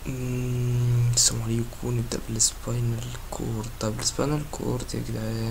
مم، السلام عليكم نبدأ بالسباينال كورد طب السباينال كورد يا جدعان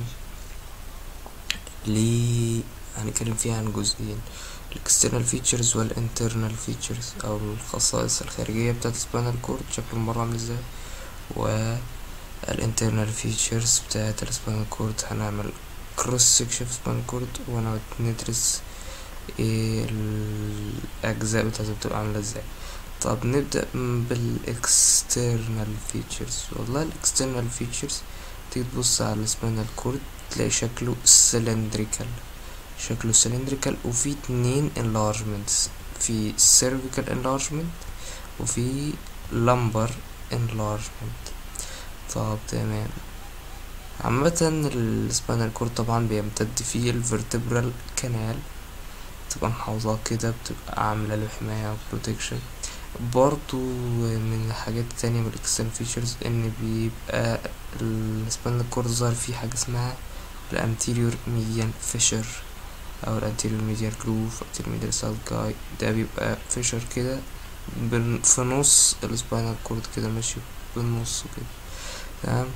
ليه هنتكلم فيها عن جزئين الاكسترنال فيتشرز والانترنال فيتشرز او الخصائص الخارجية بتاعت السباينال كورد شكله مرة عامل ازاي والانترنال فيتشرز بتاعت السباينال كورد هنعمل كروس سكشن في السباينال كورد وندرس ايه الاجزاء بتاعتها بتبقى عاملة ازاي طب نبدأ بالاكسترنال فيتشرز والله الاكسترنال فيتشرز تيجي تبص على السباينال كورد تلاقي شكله سلندريكال شكله سلندريكال وفي اتنين enlargements في cervical enlargement وفي lumbar enlargement طب تمام عامة السباينال كورد طبعا بيمتد فيه الفرتبرال كانال تبقى محوطاه كده بتبقى عاملة له حماية وبروتكشن برضو من الحاجات التانية من الاكسترنال فيتشرز ان بيبقى السباينال كورد ظهر فيه حاجة اسمها الانتيريور ميديان فيشر او الانتيريور ميديان جروف anterior ميديان سايد جاي ده بيبقى فيشر كده بن- في نص السباينال كورد كده ماشي بالنص كده تمام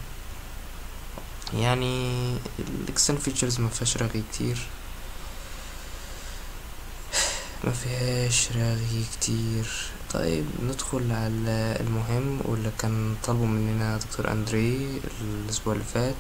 يعني الاكسترنال فيتشرز ما فيهاش رغي كتير ما فيهاش رغي كتير طيب ندخل على المهم واللي كان طالبه مننا دكتور اندري الاسبوع اللي فات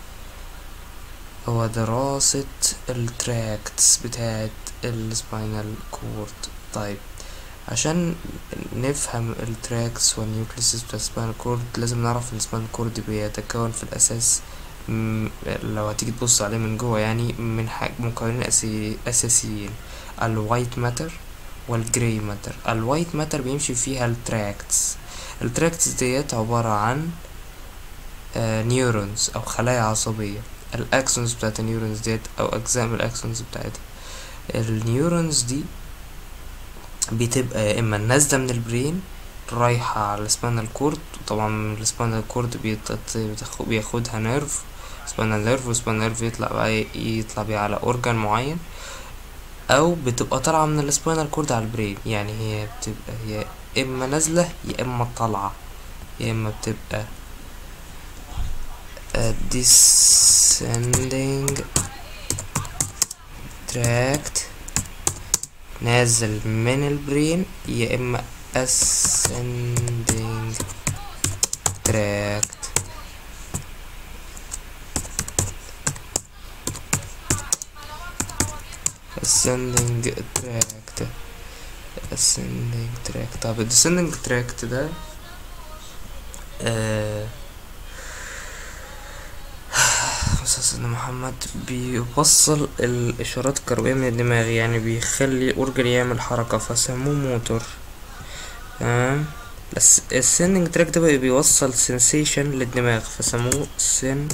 هو دراسة التراكتس بتاعت السباينال كورد طيب عشان نفهم التراكس والنيوكليسيس بتاع السباينال كورد لازم نعرف ان السباينال كورد بيتكون في الاساس م- لو هتيجي تبص عليه من جوه يعني من حاجة مكونين أسي- اساسيين الوايت ماتر والجراي ماتر الوايت ماتر بيمشي فيها التراكتس التراكتس ديت عبارة عن نيورونز او خلايا عصبية الاكسونز بتاعت النيورونز ديت او اجزاء من الاكسونز بتاعتها النيورونز دي بتبقى يا اما نازلة من البرين رايحة على السبانال كورد وطبعا السبانال كورد بيت- بتاخ- بياخدها نيرف سبانال نيرف والسبانال نيرف يطلع بقى ي- يطلع بيها على اورجان معين او بتبقى طالعة من السباينال كورد على البرين يعني هي بتبقى هي اما نازلة يا اما طالعة يا اما بتبقى a descending tract نازل من البرين يا اما ascending tract ascending tract ascending tract طب ال descending tract ده آه أستاذ سيدنا محمد بيوصل الإشارات الكهربائية من الدماغ يعني بيخلي الأورجن يعمل حركة فسموه موتور تمام بس السندنج تراك ده بقى بيوصل سensation للدماغ فسموه سن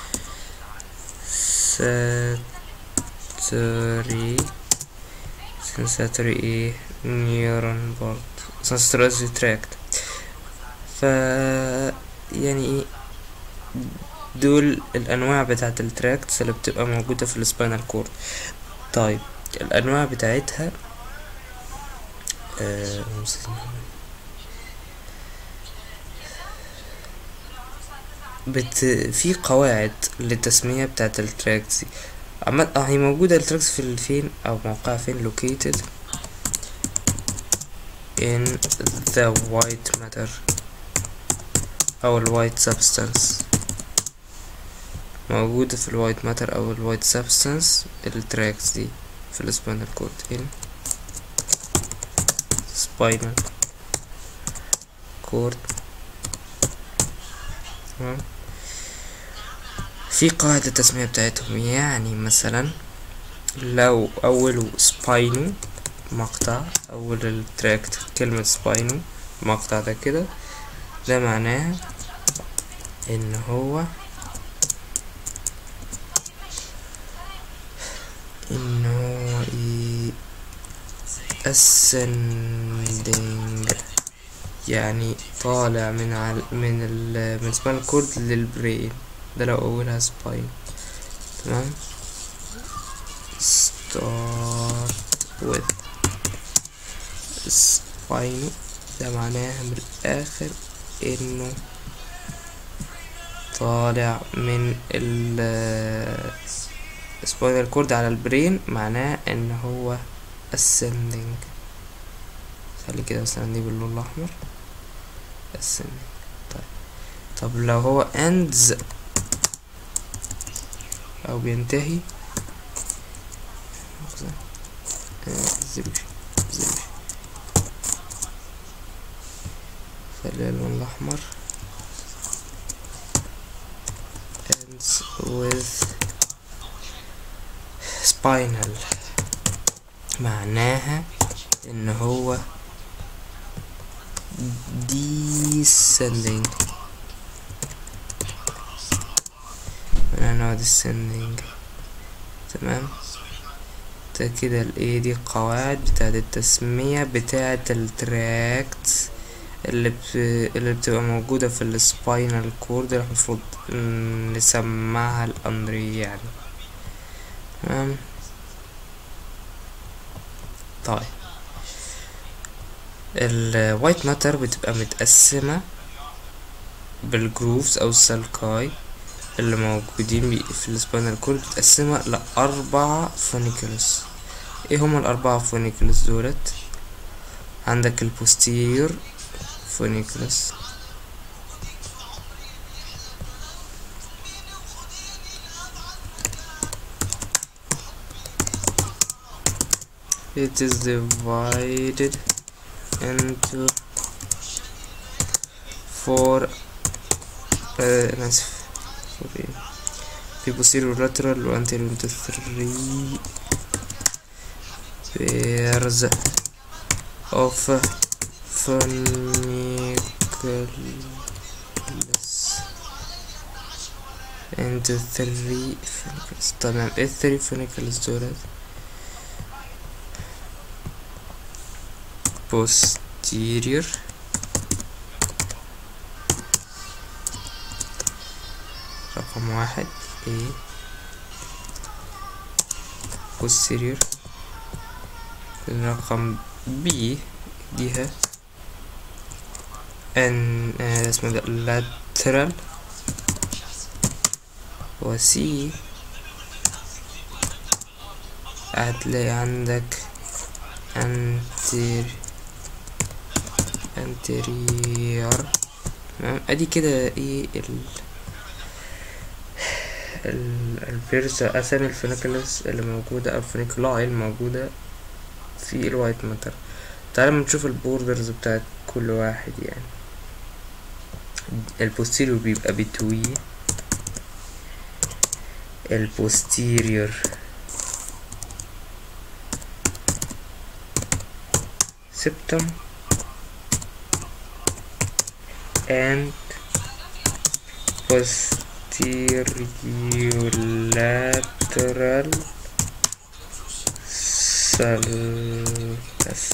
ساتوري سنساتوري ايه نيورون برضه سنساتوري تراكت ف يعني ايه دول الانواع بتاعت التراكتس اللي بتبقى موجودة في السباينال كورد طيب الانواع بتاعتها آه بت في قواعد للتسمية بتاعت التراكتس دي عمال اه هي موجودة التراكتس في الفين او موقعها فين located in the white matter او الوايت substance موجودة في الوايت ماتر أو الوايت سبستانس التراكس دي في السباينال كورد هنا سباينال كورد تمام في قاعدة التسمية بتاعتهم يعني مثلا لو أوله سباينو مقطع أول التراكت كلمة سباينو المقطع ده كده ده معناه إن هو إن هو ي- ascending يعني طالع من عل... من ال من سباينال كورد للبرين ده لو أولها سباين تمام start with spine ده معناها من الآخر إنه طالع من ال سباينال كورد على البرين معناه ان هو ascending خلي كده مثلا دي باللون الاحمر ascending طيب طب لو هو ends او بينتهي زبش زبش خلي اللون الاحمر ends with spinal معناها ان هو descending معناها ان هو descending تمام ده كده الايه دي القواعد بتاعت التسمية بتاعت التراكت اللي بت... اللي بتبقى موجودة في السباينال كورد اللي المفروض نسمعها الأندري يعني تمام طيب الوايت ماتر بتبقى متقسمة بالجروفز أو السالكاي اللي موجودين في السباينال كورد متقسمة لأربع فونيكلس ايه هما الأربعة فونيكلس دولت عندك البوستيريور فونيكلس it is divided into four uh, أنا آسف sorry في posterior lateral و anterior into three pairs of funiculus into three funiculus تمام ايه الثري funiculus دولت posterior رقم واحد A posterior رقم B جهة ان آه اسمه ده lateral و C هتلاقي عندك anterior anterior تمام ادي كده ايه ال ال الفيرسا اسامي الفينيكلس اللي موجودة او الفينيكولاي الموجودة في الوايت ماتر تعالى نشوف البوردرز بتاعت كل واحد يعني البوستيريور بيبقى between البوستيريور septum and posterolateral sulcus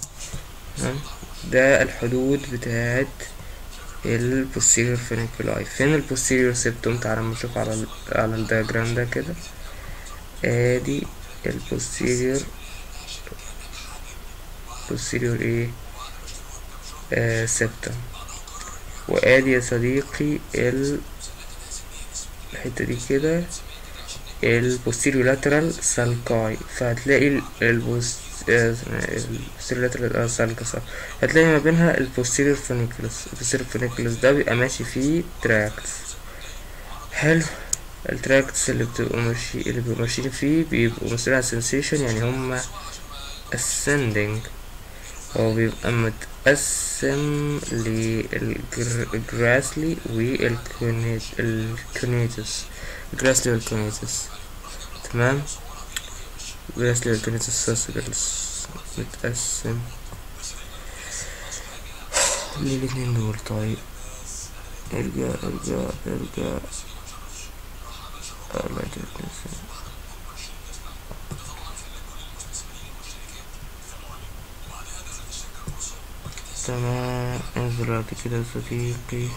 ده الحدود بتاعت البوستيريور فينيكولاي فين البوستيريور سيبتوم تعالى نشوف على ال على الدياجرام ده كده ادي البوستيريور posterior ايه آه سبتم وادي يا صديقي ال الحتة دي كده البوستيريور لاترال سالكاي فهتلاقي البوست البوستيريور لاترال سالكاس هتلاقي ما بينها البوستيريور فونيكلس البوستيريور فونيكلس ده بيبقى ماشي فيه تراكتس حلو التراكتس اللي بتبقوا ماشي اللي بيبقوا ماشيين فيه بيبقوا مسؤولين عن sensation يعني هما ascending هو بيبقى متقسم للجراسلي والكونيتس الجراسلي والكونيتس تمام جراسلي والكونيتس ساسجلس متقسم للاتنين دول طيب ارجع ارجع ارجع لا تتنسى تمام انزل بعد كده صديقي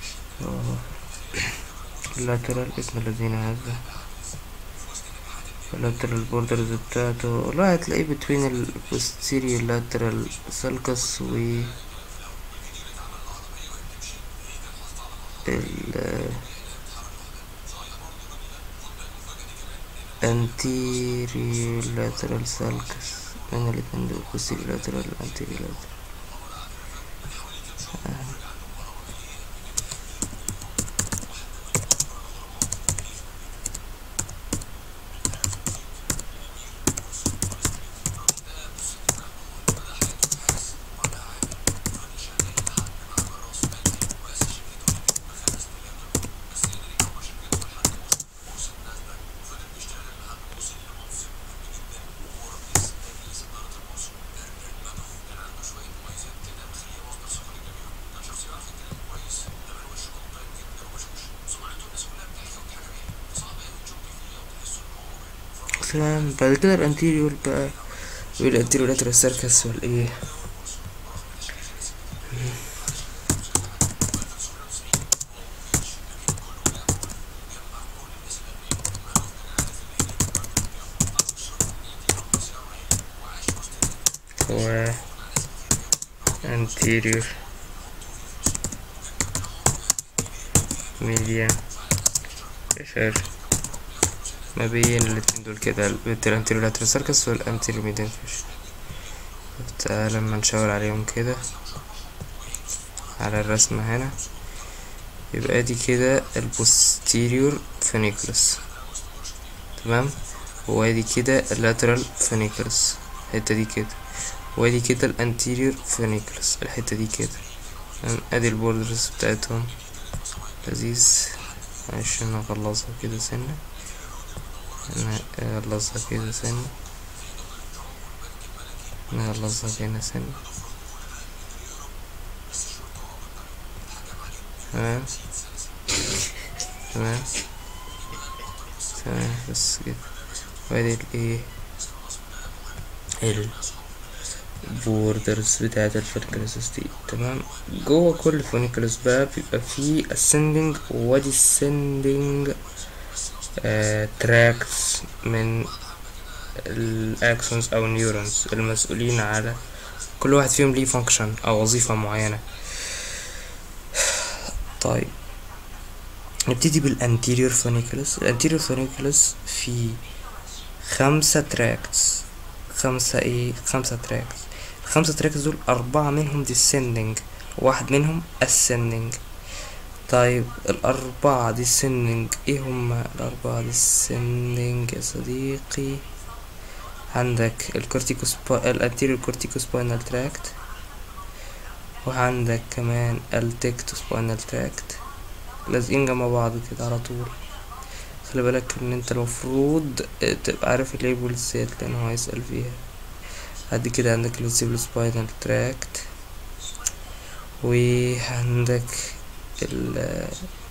lateral اسم الذين هذا lateral borders بتاعته والله هتلاقيه between ال posterior lateral sulcus و ال anterior lateral sulcus بين الاتنين دول posterior lateral anterior lateral تمام بعد كده الانتيريور بقى والانتيريور لاترال سيركس والايه و anterior median pressure ما بين الاتنين دول كده الانتيريور لاترال سيركس والانتيريور ميديان فيش لما نشاور عليهم كده على الرسمة هنا يبقى دي كده البوستيريور فينيكولس تمام وادي كده اللاترال فينيكولس الحتة دي كده وادي كده الانتيريور فينيكولس الحتة دي كده تمام ادي البوردرز بتاعتهم لذيذ عشان نخلصها كده سنة نخلصها كده سنة نخلصها كده سنة تمام تمام تمام بس كده وادي الايه البوردرز بتاعت الفوليكولوس دي تمام جوه كل فوليكولوس بقى بيبقى فيه ascending و descending تراكس من الاكسونز او النيورونز المسؤولين على كل واحد فيهم ليه فانكشن او وظيفة معينة طيب نبتدي بالانتيريور فونيكولس الانتيريور فونيكولس في خمسة تراكس خمسة ايه خمسة تراكس الخمسة تراكس دول أربعة منهم descending واحد منهم ascending طيب الأربعة descending ايه هما الأربعة descending يا صديقي عندك الكورتيكوسبا الانتيريور كورتيكوسباينال تراكت وعندك كمان التكتوسباينال تراكت لازقين جنب بعض كده على طول خلي بالك ان انت المفروض تبقى عارف الليبلز ديت لان هو هيسأل فيها بعد كده عندك السيبل سباينال تراكت وعندك ال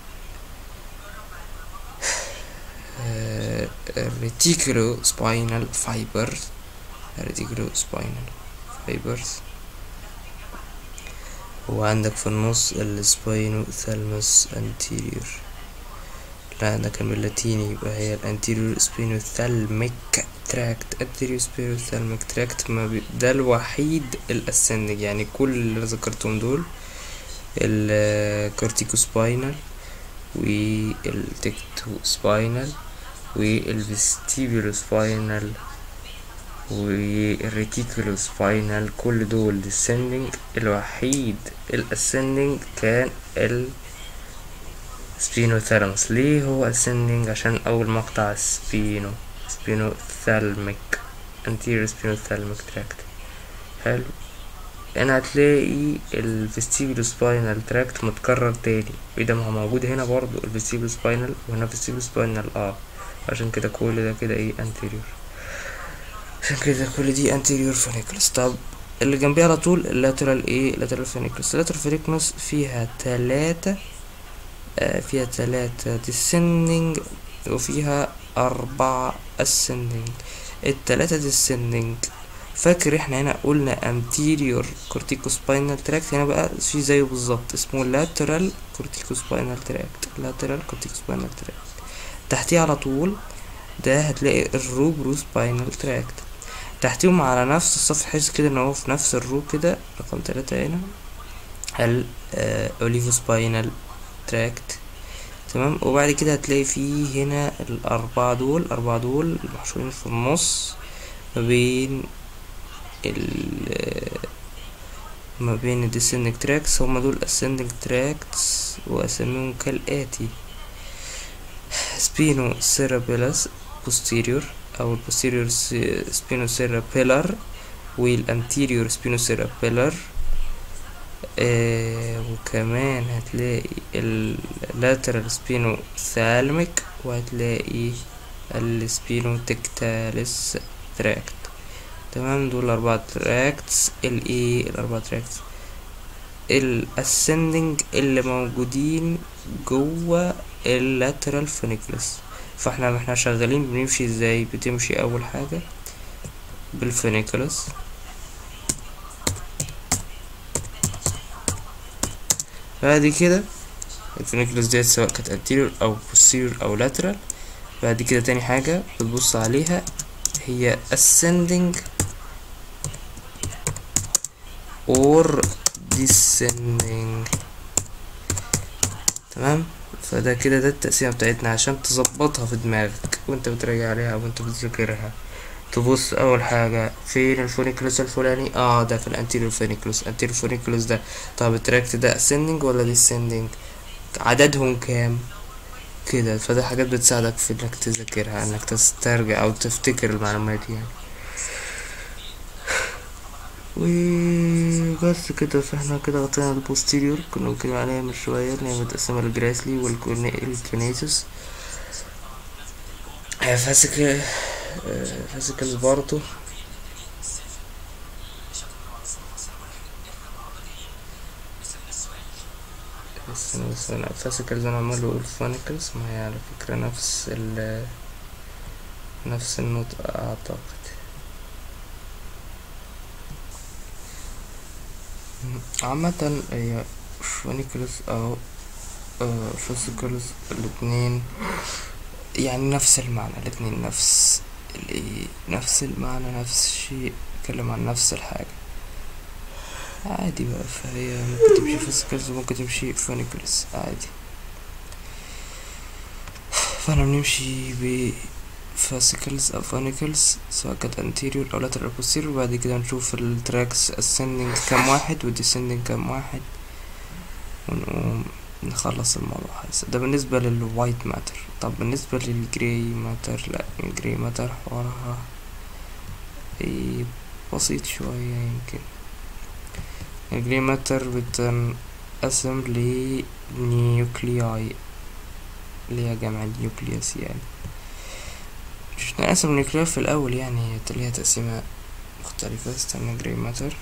الريتيكولو سباينال فايبر الريتيكولو سباينال فايبرز وعندك في النص السباينو ثالموس انتيريور لا ده كان باللاتيني يبقى هي الانتيريور سبينو ثالميك تراكت انتيريور سبينو ثالميك تراكت ما بي... ده الوحيد الاسندج يعني كل اللي ذكرتهم دول الكورتيكو سباينال والتكتو سباينال والفيستيبولو سباينال والريتيكولو سباينال كل دول descending الوحيد الاسندنج كان ال سبينو ثالموس ليه هو ascending عشان اول مقطع سبينو سبينو ثالميك anterior سبينو ثالميك تراكت حلو هنا هتلاقي الفيستيبولو سباينال تراكت متكرر تاني اذا ما هو موجود هنا برضو الفيستيبولو سباينال وهنا فيستيبولو سباينال اه عشان كده كل ده كده ايه anterior عشان كده كل دي anterior فونيكلس طب اللي جنبيه على طول اللاترال ايه اللاترال فونيكلس اللاترال فونيكلس فيها تلاتة آه فيها تلاتة descending وفيها أربعة ascending التلاتة descending فاكر احنا هنا قلنا anterior corticospinal tract هنا بقى في زيه بالظبط اسمه lateral corticospinal tract lateral corticospinal tract تحتيه على طول ده هتلاقي الروبرو سباينال تراكت تحتيهم على نفس الصف تحس كده ان هو في نفس الرو كده رقم تلاتة هنا ال اوليفو سباينال تراكت تمام وبعد كده هتلاقي فيه هنا الأربعة دول الأربعة دول محشورين في النص ما بين ال ما بين الديسندنج تراكس هما دول ascending تراكس وأسميهم كالآتي سبينو سيرابيلاس posterior أو posterior سبينو سيرابيلر والانتيريور سبينو سيرابيلر آه وكمان هتلاقي اللاترال سبينو ثالميك وهتلاقي السبينو تكتاليس تراكت تمام دول الأربعة تراكتس الايه الأربعة تراكتس الاسندنج اللي موجودين جوه اللاترال فينيكلس فاحنا احنا شغالين بنمشي ازاي بتمشي اول حاجة بالفينيكلس بعد كده الفينيكلس ديت سواء كانت anterior او posterior او lateral بعد كده تاني حاجة بتبص عليها هي ascending or descending تمام فده كده ده التقسيمة بتاعتنا عشان تظبطها في دماغك وانت بتراجع عليها وانت بتذاكرها تبص اول حاجة فين الفونيكلوس الفلاني اه ده في الانتيريور فونيكلوس انتيريور فونيكلوس ده طب التراكت ده ascending ولا descending عددهم كام كده فده حاجات بتساعدك في انك تذاكرها انك تسترجع او تفتكر المعلومات يعني وبس كده فاحنا كده غطينا البوستيريور كنا بنتكلم عليها من شوية اللي هي متقسمة للجراسلي والكونيتوس فاسك فاسكلز برضو بس بس انا فاسكلز انا عمال بقول فونيكلز ما هي على فكرة نفس ال نفس النطق اعتقد عامة هي فونيكلز او فاسكلز الاتنين يعني نفس المعنى الاتنين نفس ال- نفس المعنى نفس الشيء اتكلم عن نفس الحاجة عادي بقى فهي ممكن تمشي فاسكلز وممكن تمشي فونيكلز عادي فانا بنمشي ب فاسيكلز او فونيكلز سواء كانت anterior او lateral أو posterior وبعد كده نشوف التراكس ascending كام واحد و descending كام واحد ونقوم نخلص الموضوع هذا ده بالنسبة للوايت ماتر طب بالنسبة للجراي ماتر لا الجراي ماتر حوارها إيه بسيط شوية يمكن الجراي ماتر بتنقسم لنيوكلياي اللي هي جمع النيوكليوس يعني مش نقسم النيوكلياي في الأول يعني هي ليها تقسيمة مختلفة استنى جراي ماتر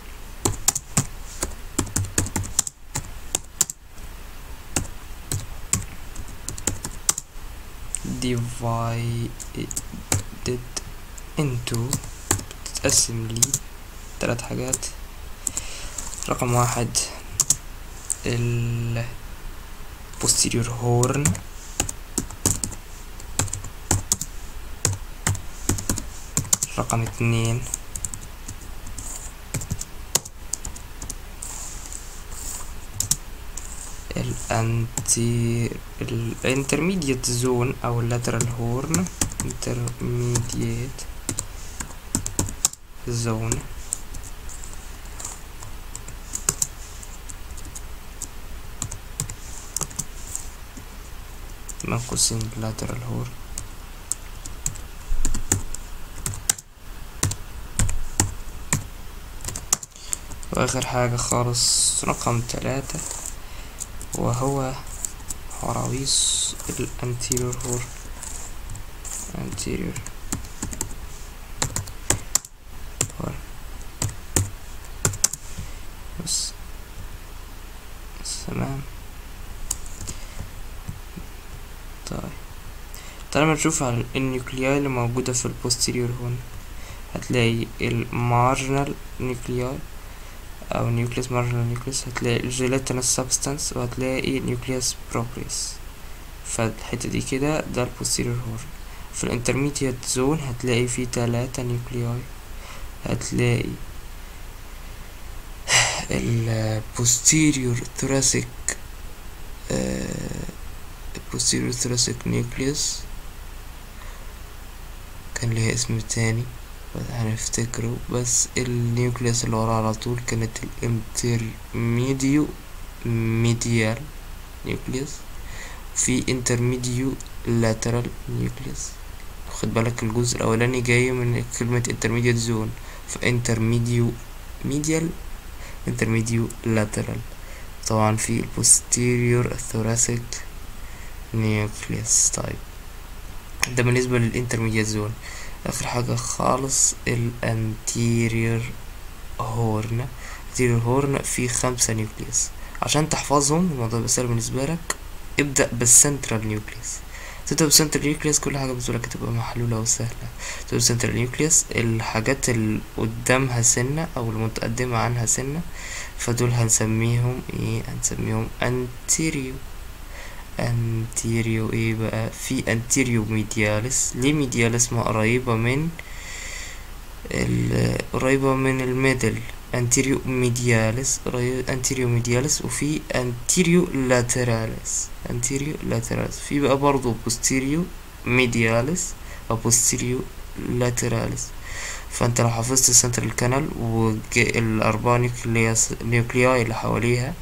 divided into بتتقسم لي تلات حاجات رقم واحد ال posterior horn رقم اتنين الانتي الانترميديت زون او اللاترال هورن intermediate zone بين قوسين lateral horn واخر حاجة خالص رقم تلاتة وهو عراويس الانتيريور هور anterior هور بس بس تمام طيب تعالى ما نشوف على النيوكلياي اللي موجودة في البوستيريور هون هتلاقي المارجنال نيوكلياي او نيوكليس مارجنال نيوكليس هتلاقي الجيلاتينس سبستانس وهتلاقي نيوكليوس بروبريس فالحتة دي كده ده البوستيريور هورن في الانترميديت زون هتلاقي فيه تلاتة نيوكلياي هتلاقي ال posterior thoracic آه، posterior thoracic nucleus كان ليها اسم تاني بس هنفتكره بس النيوكليوس اللي وراه على طول كانت الانترميديو ميديال نيوكليوس في انترميديو لاترال نيوكليوس خد بالك الجزء الاولاني جاي من كلمة intermediate زون في intermediate medial intermediate lateral طبعا في posterior thoracic nucleus طيب ده بالنسبة للانترميديت زون اخر حاجة خالص الانتيريور هورن anterior هورن فيه خمسة نيوكليوس عشان تحفظهم الموضوع يبقى سهل بالنسبة لك ابدأ بالسنترال نيوكليوس تبدأ بالسنترال نيوكليوس كل حاجة بالنسبة لك هتبقى محلولة وسهلة تبدأ بالسنترال نيوكليوس الحاجات اللي قدامها سنة أو المتقدمة عنها سنة فدول هنسميهم ايه هنسميهم anterior anterior ايه بقى في anterior medialis ليه medialis ما قريبة من ال- قريبة من الميدل anterior medialis قريب anterior medialis وفي anterior lateralis anterior lateralis في بقى برضو posterior medialis أو posterior lateralis فانت لو حفظت السنترال كانال والأربعة نيوكلياس نيوكلياي اللي حواليها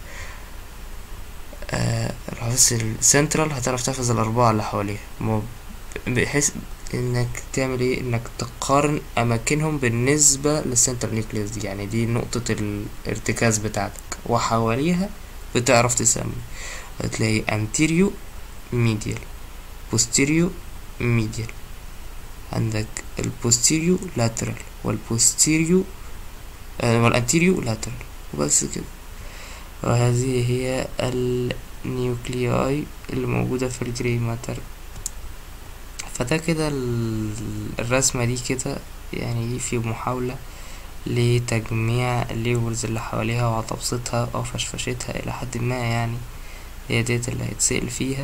آه لو حفظت السنترال هتعرف تحفظ الأربعة اللي حواليها مو- بحيث انك تعمل ايه انك تقارن اماكنهم بالنسبة للسنترال نيوكليوس دي يعني دي نقطة الارتكاز بتاعتك وحواليها بتعرف تسمي هتلاقي anterior medial posterior medial عندك البوستيريو لاترال والبوستيريو آه والانتيريو لاترال وبس كده وهذه هي النيوكلياي اللي موجودة في الجري ماتر فده كده ال- الرسمة دي كده يعني دي في محاولة لتجميع الليبلز اللي حواليها وتبسيطها أو فشفشتها إلى حد ما يعني هي ديت اللي هيتسأل فيها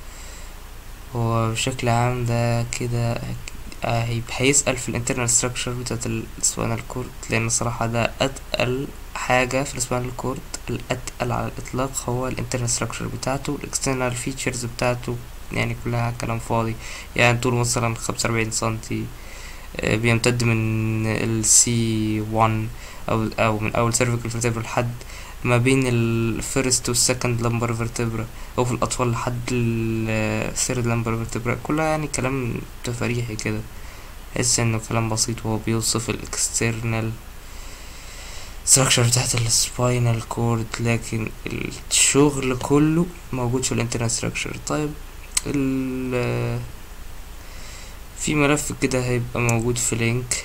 هو بشكل عام ده كده آه، هيبقى هيسأل في الانترنال ستراكشر بتاعت السباينال كورد لأن صراحة ده أتقل حاجة في السباينال كورد الأتقل على الإطلاق هو الانترنال ستراكشر بتاعته الاكسترنال فيتشرز بتاعته يعني كلها كلام فاضي يعني طول مثلا خمسة وأربعين سنتي آه، بيمتد من ال C1 أو أو من أول cervical vertebra لحد ما بين الفيرست والسكند لمبر فيرتبرا أو في الأطفال لحد الثيرد لمبر فيرتبرا كلها يعني كلام تفريحي كده تحس إنه كلام بسيط وهو بيوصف الاكسترنال structure بتاعت السباينال كورد لكن الشغل كله موجود في الانترنال structure طيب ال في ملف كده هيبقى موجود في لينك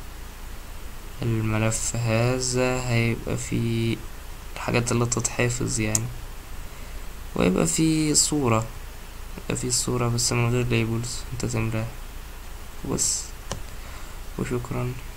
الملف هذا هيبقى فيه الحاجات اللي تتحفظ يعني ويبقى فيه صورة يبقى فيه صورة بس من غير ليبلز انت تملاها بس وشكرا